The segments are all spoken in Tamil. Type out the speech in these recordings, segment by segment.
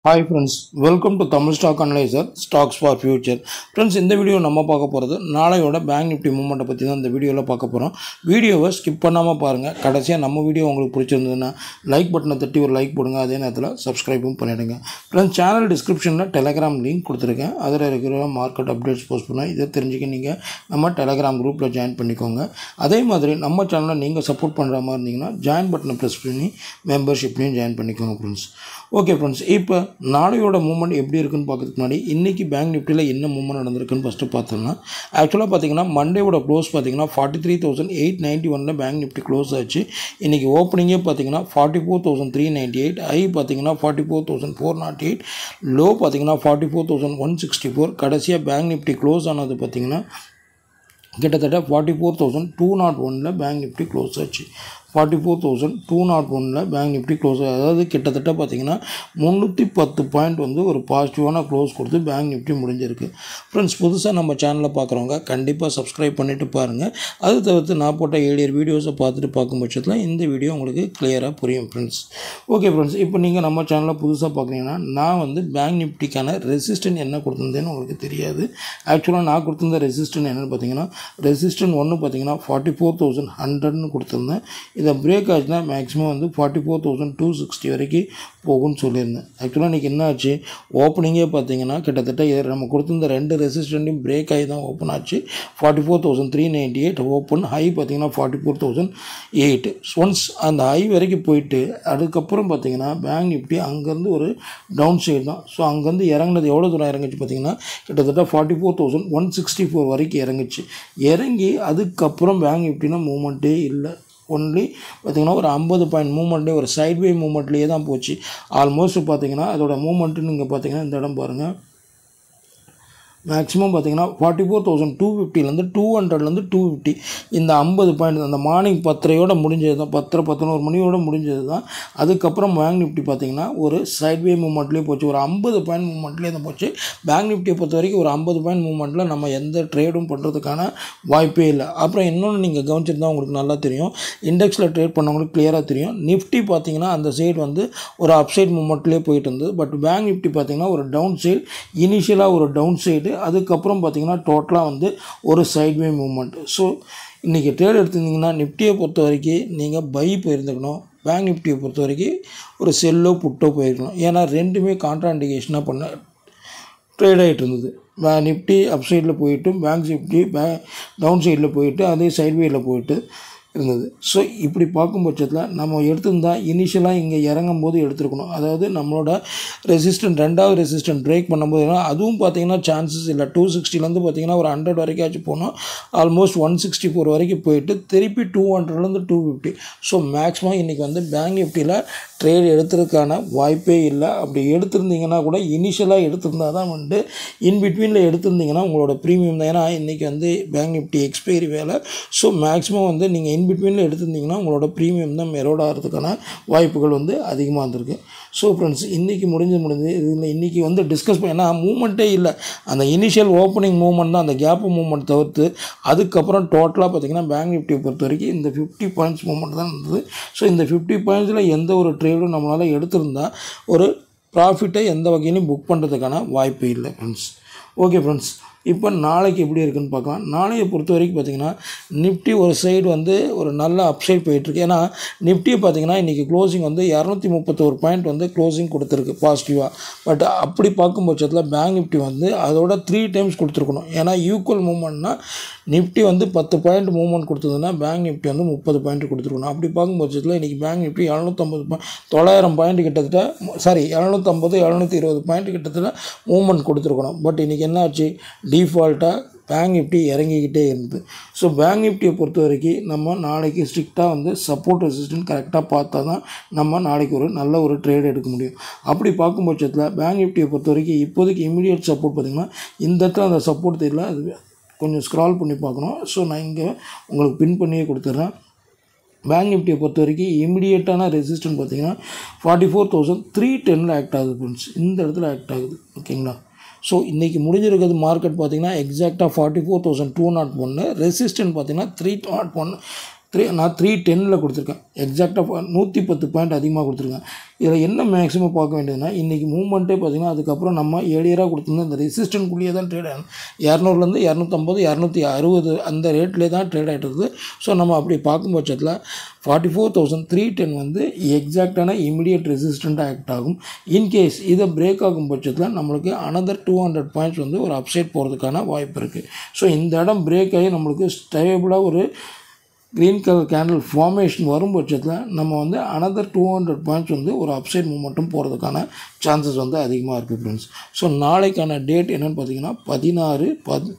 hi friends welcome to Tamil stock analyzer stocks for future friends இந்த வீடியோ நம்ம பார்க்க போகிறது நாளையோட பேங்க் நிஃப்டி மூமெண்ட்டை பற்றி தான் இந்த வீடியோவில் பார்க்க போகிறோம் வீடியோவை ஸ்கிப் பண்ணாமல் பாருங்கள் கடைசியாக நம்ம வீடியோ உங்களுக்கு பிடிச்சிருந்ததுன்னா லைக் பட்டனை தட்டி ஒரு லைக் போடுங்க அதே நேரத்தில் சப்ஸ்கிரைபும் பண்ணிவிடுங்க ஃப்ரெண்ட்ஸ் சேனல் டிஸ்கிரிப்ஷனில் டெலகிராம் லிங்க் கொடுத்துருக்கேன் அதில் இருக்கிற மார்க்கெட் அப்டேட்ஸ் போஸ்ட் பண்ணால் இதை தெரிஞ்சுக்க நீங்கள் நம்ம டெலகிராம் குரூப்பில் ஜாயின் பண்ணிக்கோங்க அதே மாதிரி நம்ம சேனலை நீங்கள் சப்போர்ட் பண்ணுற மாதிரி இருந்தீங்கன்னா ஜாயின் பட்டனை ப்ரெஸ் பண்ணி மெம்பர்ஷிப்லையும் ஜாயின் பண்ணிக்கோங்க ஃப்ரெண்ட்ஸ் ஓகே ஃப்ரெண்ட்ஸ் இப்போ நாளையோட மூவ்மெண்ட் எப்படி இருக்குன்னு பார்க்கறதுக்கு முன்னாடி இன்றைக்கி பேங்க் நிஃப்டியில் என்ன மூவ்மெண்ட் நடந்திருக்குன்னு ஃபஸ்ட்டு பார்த்தோம்னா ஆக்சுவலாக பார்த்தீங்கன்னா மண்டேவோட க்ளோஸ் பார்த்தீங்கன்னா forty three thousand eight ninety ஒனில் பேங்க் நிஃப்டி க்ளோஸ் ஆச்சு இன்றைக்கி ஓப்பனிங்கே பார்த்தீங்கன்னா forty four thousand three ninety eight high பார்த்தீங்கன்னா forty four thousand four not eight low பார்த்தீங்கன்னா forty four thousand one sixty four கடைசியாக பேங்க் நிஃப்டி க்ளோஸ் ஆனது பார்த்தீங்கன்னா கிட்டத்தட்ட forty four thousand two not ஒனில் பேங்க் நிஃப்டி க்ளோஸ் ஆச்சு forty four thousand two not ஒனில் பேங்க் நிஃப்டி க்ளோஸ் அதாவது கிட்டத்தட்ட பார்த்தீங்கன்னா முந்நூற்றி பத்து பாயிண்ட் வந்து ஒரு பாசிட்டிவான க்ளோஸ் கொடுத்து பேங்க் நிஃப்டி முடிஞ்சிருக்கு ஃப்ரெண்ட்ஸ் புதுசாக நம்ம சேனலை பார்க்குறவங்க கண்டிப்பாக சப்ஸ்கிரைப் பண்ணிவிட்டு பாருங்கள் அது தவிர்த்து நான் போட்ட ஏழியர் வீடியோஸை பார்த்துட்டு பார்க்கும் பட்சத்தில் இந்த வீடியோ உங்களுக்கு கிளியராக புரியும் ஃப்ரெண்ட்ஸ் ஓகே ஃப்ரெண்ட்ஸ் இப்போ நீங்கள் நம்ம சேனலில் புதுசாக பார்க்குறீங்கன்னா நான் வந்து பேங்க் நிஃப்டிக்கான ரெசிஸ்டன்ட் என்ன கொடுத்துருந்தேன்னு உங்களுக்கு தெரியாது ஆக்சுவலாக நான் கொடுத்துருந்த ரெசிஸ்டன்ட் என்னென்னு பார்த்தீங்கன்னா ரெசிஸ்டன்ட் ஒன்று பார்த்தீங்கன்னா ஃபார்ட்டி ஃபோர் தௌசண்ட் ஹண்ட்ரட்னு கொடுத்துருந்தேன் இதை பிரேக் ஆச்சுன்னா மேக்ஸிமம் வந்து forty four thousand two sixty வரைக்கும் போகும்னு சொல்லியிருந்தேன் ஆக்சுவலாக இன்றைக்கி என்ன ஆச்சு ஓப்பனிங்கே பார்த்தீங்கன்னா கிட்டத்தட்ட இது நம்ம கொடுத்துருந்த ரெண்டு ரெசிஸ்டண்ட்டையும் பிரேக் ஆகி தான் ஓப்பன் ஆச்சு forty four thousand three ninety eight open high பார்த்தீங்கன்னா forty four thousand eight once அந்த ஹை வரைக்கும் போயிட்டு அதுக்கப்புறம் பார்த்தீங்கன்னா பேங்க் நிஃப்டி அங்கேருந்து ஒரு டவுன் சைடு தான் ஸோ அங்கேருந்து இறங்குனது எவ்வளோ தூரம் இறங்குச்சு பார்த்தீங்கன்னா கிட்டத்தட்ட forty four thousand one sixty four வரைக்கும் இறங்குச்சு இறங்கி அதுக்கப்புறம் பேங்க் நிஃப்டினா மூமெண்ட்டே இல்லை ஒன்லி பார்த்திங்கன்னா ஒரு ஐம்பது பாயிண்ட் மூமெண்ட்டே ஒரு சைட்வே மூமெண்ட்லேயே தான் போச்சு ஆல்மோஸ்ட் பார்த்தீங்கன்னா அதோட மூமெண்ட்டு நீங்கள் பார்த்தீங்கன்னா இந்த இடம் பாருங்கள் மேக்ஸிமம் பார்த்தீங்கன்னா ஃபார்ட்டி ஃபோர் தௌசண்ட் டூ ஃபிஃப்டிலேருந்து டூ ஹண்ட்ரட்லேருந்து டூ ஃபிஃப்டி இந்த ஐம்பது பாயிண்ட் அந்த மார்னிங் பத்தரையோட முடிஞ்சது தான் பத்தரை பதினோரு மணியோட முடிஞ்சது தான் அதுக்கப்புறம் பேங்க் நிஃப்டி பார்த்தீங்கன்னா ஒரு சைட்வே மூமெண்ட்லேயே போச்சு ஒரு ஐம்பது பாயிண்ட் மூமெண்ட்லேயே தான் போச்சு பேங்க் நிஃப்டியை பொறுத்த வரைக்கும் ஒரு ஐம்பது பாயிண்ட் மூமெண்ட்டில் நம்ம எந்த ட்ரேடும் பண்ணுறதுக்கான வாய்ப்பே இல்லை அப்புறம் இன்னொன்று நீங்கள் கவனிச்சிருந்தா உங்களுக்கு நல்லா தெரியும் இண்டெக்ஸில் ட்ரேட் பண்ணவங்களுக்கு கிளியராக தெரியும் நிஃப்டி பார்த்தீங்கன்னா அந்த சைடு வந்து ஒரு அப்சைட் மூமெண்ட்லேயே போயிட்டு இருந்தது பட் பேங்க் நிஃப்டி பார்த்தீங்கன்னா ஒரு டவுன் சைடு இனிஷியலாக ஒரு டவுன் சைடு அதுக்கப்புறம் பார்த்தீங்கன்னா டோட்டலாக வந்து ஒரு சைட்வே மூமெண்ட் ஸோ இன்றைக்கி ட்ரேட் எடுத்திருந்தீங்கன்னா நிஃப்டியை பொறுத்த வரைக்கும் நீங்கள் பை போயிருந்துக்கணும் பேங்க் நிஃப்டியை பொறுத்த வரைக்கும் ஒரு செல்லோ புட்டோ போயிருக்கணும் ஏன்னா ரெண்டுமே கான்ட்ராண்டிகேஷனாக பண்ண ட்ரேட் ஆகிட்டு இருந்தது பே நிஃப்டி அப் சைடில் போயிட்டு பேங்க் நிஃப்டி பே டவுன் சைடில் போயிட்டு அதே சைட்வேயில் போயிட்டு இருந்தது ஸோ இப்படி பார்க்கும் பட்சத்தில் நம்ம எடுத்திருந்தா இனிஷியலாக இங்கே இறங்கும் போது எடுத்துருக்கணும் அதாவது நம்மளோட ரெசிஸ்டன்ட் ரெண்டாவது ரெசிஸ்டன்ட் பிரேக் பண்ணும்போது அதுவும் பார்த்தீங்கன்னா சான்சஸ் இல்லை டூ சிக்ஸ்டிலேருந்து பார்த்தீங்கன்னா ஒரு ஹண்ட்ரட் வரைக்கும் ஆச்சு போனோம் ஆல்மோஸ்ட் ஒன் சிக்ஸ்டி ஃபோர் வரைக்கும் போயிட்டு திருப்பி டூ ஹண்ட்ரட்லேருந்து டூ ஃபிஃப்டி ஸோ மேக்ஸிமம் இன்றைக்கி வந்து பேங்க் நிஃப்டியில் ட்ரேட் எடுக்கிறதுக்கான வாய்ப்பே இல்லை அப்படி எடுத்திருந்தீங்கன்னா கூட இனிஷியலாக எடுத்திருந்தா தான் வந்துட்டு இன் பிட்வீனில் எடுத்திருந்தீங்கன்னா உங்களோட ப்ரீமியம் தான் ஏன்னா இன்றைக்கி வந்து பேங்க் நிஃப்டி எக்ஸ்பைரி வேலை ஸோ மேக்ஸிமம் வந்து நீங்கள் இன் பிட்வீனில் எடுத்திருந்தீங்கன்னா உங்களோட ப்ரீமியம் தான் மெரோட் ஆகிறதுக்கான வாய்ப்புகள் வந்து அதிகமாக இருந்திருக்கு ஸோ ஃப்ரெண்ட்ஸ் இன்றைக்கி முடிஞ்சு முடிஞ்சு இதில் இன்றைக்கி வந்து டிஸ்கஸ் பண்ண ஏன்னா மூமெண்ட்டே இல்லை அந்த இனிஷியல் ஓப்பனிங் மூமெண்ட் தான் அந்த கேப் மூமெண்ட் தவிர்த்து அதுக்கப்புறம் டோட்டலாக பார்த்திங்கன்னா பேங்க் நிஃப்டியை பொறுத்த வரைக்கும் இந்த ஃபிஃப்டி பாயிண்ட்ஸ் மூமெண்ட் தான் இருந்தது ஸோ இந்த ஃபிஃப்டி பாயிண்ட்ஸில் எந்த ஒரு ட்ரேடும் நம்மளால் எடுத்திருந்தால் ஒரு ப்ராஃபிட்டை எந்த வகையிலையும் புக் பண்ணுறதுக்கான வாய்ப்பு இல்லை ஃப்ரெண்ட்ஸ் ஓகே ஃப்ரெண்ட்ஸ் இப்போ நாளைக்கு எப்படி இருக்குன்னு பார்க்கலாம் நாளையை பொறுத்த வரைக்கும் பார்த்திங்கன்னா நிஃப்டி ஒரு சைடு வந்து ஒரு நல்ல அப்சைட் போயிட்டுருக்கு ஏன்னா நிஃப்டியை பார்த்திங்கன்னா இன்றைக்கி க்ளோசிங் வந்து இரநூத்தி முப்பத்தோரு பாயிண்ட் வந்து க்ளோசிங் கொடுத்துருக்கு பாசிட்டிவாக பட் அப்படி பார்க்கும் பட்சத்தில் பேங்க் நிஃப்டி வந்து அதோட த்ரீ டைம்ஸ் கொடுத்துருக்கணும் ஏன்னா ஈக்குவல் மூமெண்ட்னா நிஃப்டி வந்து பத்து பாயிண்ட் மூவ்மெண்ட் கொடுத்ததுன்னா பேங்க் நிஃப்டி வந்து முப்பது பாயிண்ட் கொடுத்துருக்கணும் அப்படி பார்க்கும் பட்சத்தில் இன்றைக்கி பேங்க் நிஃப்டி எழுநூற்றம்பது பாயிண்ட் தொள்ளாயிரம் பாயிண்ட் கிட்டத்தட்ட சாரி எழுநூற்றம்பது எழுநூற்றி இருபது பாயிண்ட் கிட்டத்தட்ட மூவ்மெண்ட் கொடுத்துருக்கணும் பட் இன்றைக்கி என்ன ஆச்சு டிஃபால்ட்டாக பேங்க் நிஃப்டி இறங்கிக்கிட்டே இருந்தது ஸோ பேங்க் நிஃப்டியை பொறுத்த வரைக்கும் நம்ம நாளைக்கு ஸ்ட்ரிக்டாக வந்து சப்போர்ட் ரெசிஸ்டன்ட் கரெக்டாக பார்த்தா தான் நம்ம நாளைக்கு ஒரு நல்ல ஒரு ட்ரேட் எடுக்க முடியும் அப்படி பார்க்கும் பட்சத்தில் பேங்க் நிஃப்டியை பொறுத்த வரைக்கும் இப்போதைக்கு இமீடியட் சப்போர்ட் பார்த்திங்கன்னா இந்த இடத்துல அந்த சப்போர்ட் தெரியல அது கொஞ்சம் ஸ்க்ரால் பண்ணி பார்க்கணும் ஸோ நான் இங்கே உங்களுக்கு பின் பண்ணியே கொடுத்துட்றேன் பேங்க் நிஃப்டியை பொறுத்த வரைக்கும் இமிடியேட்டான ரெசிஸ்டன்ட் பார்த்தீங்கன்னா ஃபார்ட்டி ஃபோர் தௌசண்ட் த்ரீ டெனில் ஆக்ட் ஆகுது ஃப்ரெண்ட்ஸ் இந்த இடத்துல ஆக்ட் ஆகுது ஓகேங்களா ஸோ இன்றைக்கி முடிஞ்சிருக்கிறது மார்க்கெட் பார்த்திங்கன்னா எக்ஸாக்டாக forty four thousand two not ஒன்று ரெசிஸ்டன்ட் பார்த்திங்கன்னா த்ரீ நாட் ஒன் த்ரீ நான் த்ரீ டென்னில் கொடுத்துருக்கேன் எக்ஸாக்டாக நூற்றி பத்து பாயிண்ட் அதிகமாக கொடுத்துருக்கேன் இதில் என்ன மேக்ஸிமம் பார்க்க வேண்டியதுன்னா இன்றைக்கி மூவ்மெண்ட்டே பார்த்திங்கன்னா அதுக்கப்புறம் நம்ம ஏழியராக கொடுத்துருந்த இந்த ரெசிஸ்டன்ட்குள்ளேயே தான் ட்ரேட் ஆகும் இரநூறுலேருந்து இரநூத்தம்பது இரநூத்தி அறுபது அந்த ரேட்லேயே தான் ட்ரேட் ஆகிட்டு இருக்குது ஸோ நம்ம அப்படி பார்க்கும் பட்சத்தில் forty four thousand three ten வந்து எக்ஸாக்டான இமிடியட் ரெசிஸ்டண்ட்டாக ஆக்ட் ஆகும் இன்கேஸ் இதை பிரேக் ஆகும் பட்சத்தில் நம்மளுக்கு அனதர் டூ ஹண்ட்ரட் பாயிண்ட்ஸ் வந்து ஒரு அப்சைட் போகிறதுக்கான வாய்ப்பு இருக்குது ஸோ இந்த இடம் பிரேக் ஆகி நம்மளுக்கு ஸ்டேபிளாக ஒரு க்ரீன் கலர் கேண்டில் ஃபார்மேஷன் வரும் பட்சத்தில் நம்ம வந்து அனதர் டூ ஹண்ட்ரட் பாயிண்ட்ஸ் வந்து ஒரு அப்சைட் மூமெண்ட்டும் போகிறதுக்கான சான்சஸ் வந்து அதிகமாக இருக்குது ஃப்ரெண்ட்ஸ் ஸோ நாளைக்கான டேட் என்னென்னு பார்த்தீங்கன்னா பதினாறு பத்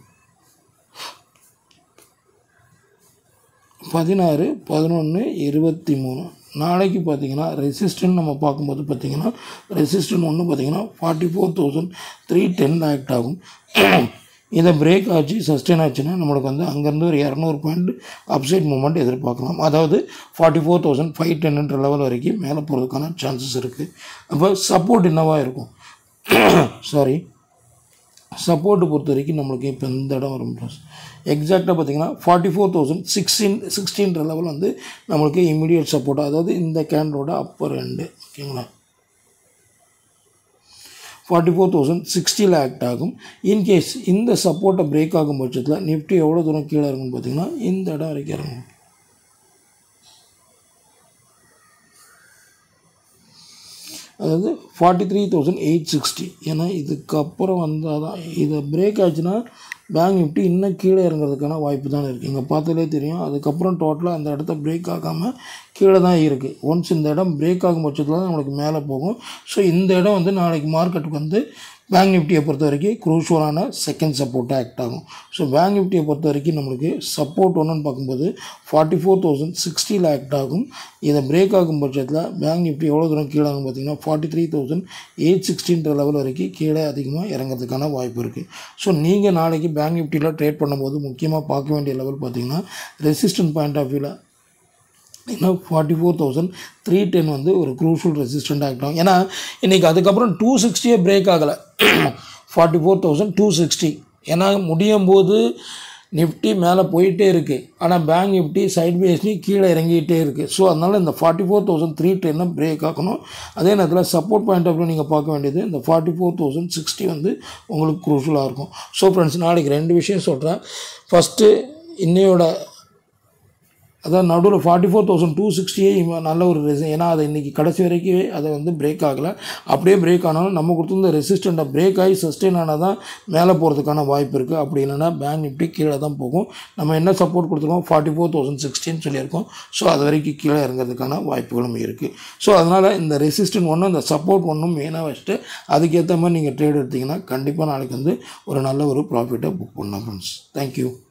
பதினாறு பதினொன்று இருபத்தி மூணு நாளைக்கு பார்த்தீங்கன்னா ரெசிஸ்டன்ட் நம்ம பார்க்கும்போது பார்த்தீங்கன்னா ரெசிஸ்டன்ட் ஒன்று பார்த்தீங்கன்னா forty four thousand three ten act ஆகும் இதை பிரேக் ஆச்சு சஸ்டெயின் ஆச்சுன்னா நம்மளுக்கு வந்து அங்கேருந்து ஒரு இரநூறு பாயிண்ட் அப்சைட் மூமெண்ட் எதிர்பார்க்கலாம் அதாவது ஃபார்ட்டி ஃபோர் தௌசண்ட் ஃபைவ் டென்ன்ற லெவல் வரைக்கும் மேலே போகிறதுக்கான சான்சஸ் இருக்குது அப்போ சப்போர்ட் என்னவாக இருக்கும் சாரி சப்போர்ட்டு பொறுத்த வரைக்கும் நம்மளுக்கு இப்போ இந்த இடம் வரும் ப்ளஸ் எக்ஸாக்டாக பார்த்தீங்கன்னா ஃபார்ட்டி ஃபோர் தௌசண்ட் சிக்ஸ்டீன் சிக்ஸ்டீன்ற லெவல் வந்து நம்மளுக்கு இமீடியட் சப்போர்ட் அதாவது இந்த கேண்டோட அப்பர் ரெண்டு ஓகேங்களா ஃபார்ட்டி ஃபோர் தௌசண்ட் சிக்ஸ்டியில் ஆக்ட் ஆகும் இன்கேஸ் இந்த சப்போர்ட்டை பிரேக் ஆகும் பட்சத்தில் நிஃப்டி எவ்வளோ தூரம் கீழே இருக்கும்னு பார்த்தீங்கன்னா இந்த இடம் வரைக்கும் இறங்கும் அதாவது forty three thousand eight sixty ஏன்னா இதுக்கப்புறம் வந்தால் தான் இதை பிரேக் ஆச்சுன்னா பேங்க் நிஃப்டி இன்னும் கீழே இறங்குறதுக்கான வாய்ப்பு தான் இருக்குது இங்கே பார்த்தாலே தெரியும் அதுக்கப்புறம் டோட்டலாக அந்த இடத்த பிரேக் ஆகாமல் கீழே தான் இருக்குது ஒன்ஸ் இந்த இடம் பிரேக் ஆகும் பட்சத்தில் தான் நம்மளுக்கு மேலே போகும் ஸோ இந்த இடம் வந்து நாளைக்கு மார்க்கெட்டுக்கு வந்து பேங்க் நிஃப்டியை பொறுத்த வரைக்கும் குரூஷுவலான செகண்ட் சப்போர்ட்டாக ஆக்ட் ஆகும் ஸோ பேங்க் நிஃப்டியை பொறுத்த வரைக்கும் நம்மளுக்கு சப்போர்ட் ஒன்றுன்னு பார்க்கும்போது ஃபார்ட்டி ஃபோர் தௌசண்ட் சிக்ஸ்டியில் ஆக்ட் ஆகும் இதை பிரேக் ஆகும் பட்சத்தில் பேங்க் நிஃப்டி எவ்வளோ தூரம் கீழே ஆகும் பார்த்தீங்கன்னா ஃபார்ட்டி த்ரீ தௌசண்ட் எயிட் சிக்ஸ்டின்ற லெவல் வரைக்கும் கீழே அதிகமாக இறங்கிறதுக்கான வாய்ப்பு இருக்குது ஸோ நீங்கள் நாளைக்கு பேங்க் நிஃப்டியில் ட்ரேட் பண்ணும்போது முக்கியமாக பார்க்க வேண்டிய லெவல் பார்த்தீங்கன்னா ரெசிஸ்டன்ட் பாயிண்ட் ஆஃப் வியூவில் ஏன்னா forty four thousand three ten வந்து ஒரு க்ரூஷியல் ரெசிஸ்டண்ட் ஆகிட்டோம் ஏன்னா இன்றைக்கி அதுக்கப்புறம் டூ சிக்ஸ்டியே பிரேக் ஆகலை forty four thousand two sixty ஏன்னா முடியும் போது நிஃப்டி மேலே போயிட்டே இருக்குது ஆனால் பேங்க் நிஃப்டி சைட் பேஸ்லேயும் கீழே இறங்கிட்டே இருக்குது ஸோ அதனால் இந்த ஃபார்ட்டி ஃபோர் தௌசண்ட் த்ரீ டென்னை பிரேக் ஆக்கணும் அதே நேரத்தில் சப்போர்ட் பாயிண்ட் ஆஃப் நீங்கள் பார்க்க வேண்டியது இந்த ஃபார்ட்டி ஃபோர் தௌசண்ட் சிக்ஸ்டி வந்து உங்களுக்கு க்ரூஷலாக இருக்கும் ஸோ ஃப்ரெண்ட்ஸ் நாளைக்கு ரெண்டு விஷயம் சொல்கிறேன் ஃபஸ்ட்டு இன்னையோட அதான் நடுவில் ஃபார்ட்டி ஃபோர் தௌசண்ட் டூ சிக்ஸ்டியே நல்ல ஒரு ரெசி ஏன்னா அதை இன்றைக்கி கடைசி வரைக்கும் அதை வந்து பிரேக் ஆகலை அப்படியே பிரேக் ஆனாலும் நம்ம கொடுத்துருந்த ரெசிஸ்டண்ட்டை பிரேக் ஆகி சஸ்டெயின் ஆனால் தான் மேலே போகிறதுக்கான வாய்ப்பு இருக்குது அப்படி இல்லைன்னா பேங்க் நிஃப்டி கீழே தான் போகும் நம்ம என்ன சப்போர்ட் கொடுத்துருக்கோம் ஃபார்ட்டி ஃபோர் தௌசண்ட் சிக்ஸ்டின்னு சொல்லியிருக்கோம் ஸோ அது வரைக்கும் கீழே இறங்கிறதுக்கான வாய்ப்புகளும் இருக்குது ஸோ அதனால் இந்த ரெசிஸ்டன்ட் ஒன்றும் இந்த சப்போர்ட் ஒன்றும் மெயினாக வச்சுட்டு அதுக்கேற்ற மாதிரி நீங்கள் ட்ரேட் எடுத்திங்கன்னா கண்டிப்பாக நாளைக்கு வந்து ஒரு நல்ல ஒரு ப்ராஃபிட்டை புக் பண்ணலாம் ஃப்ரெண்ட்ஸ் தேங்க்யூ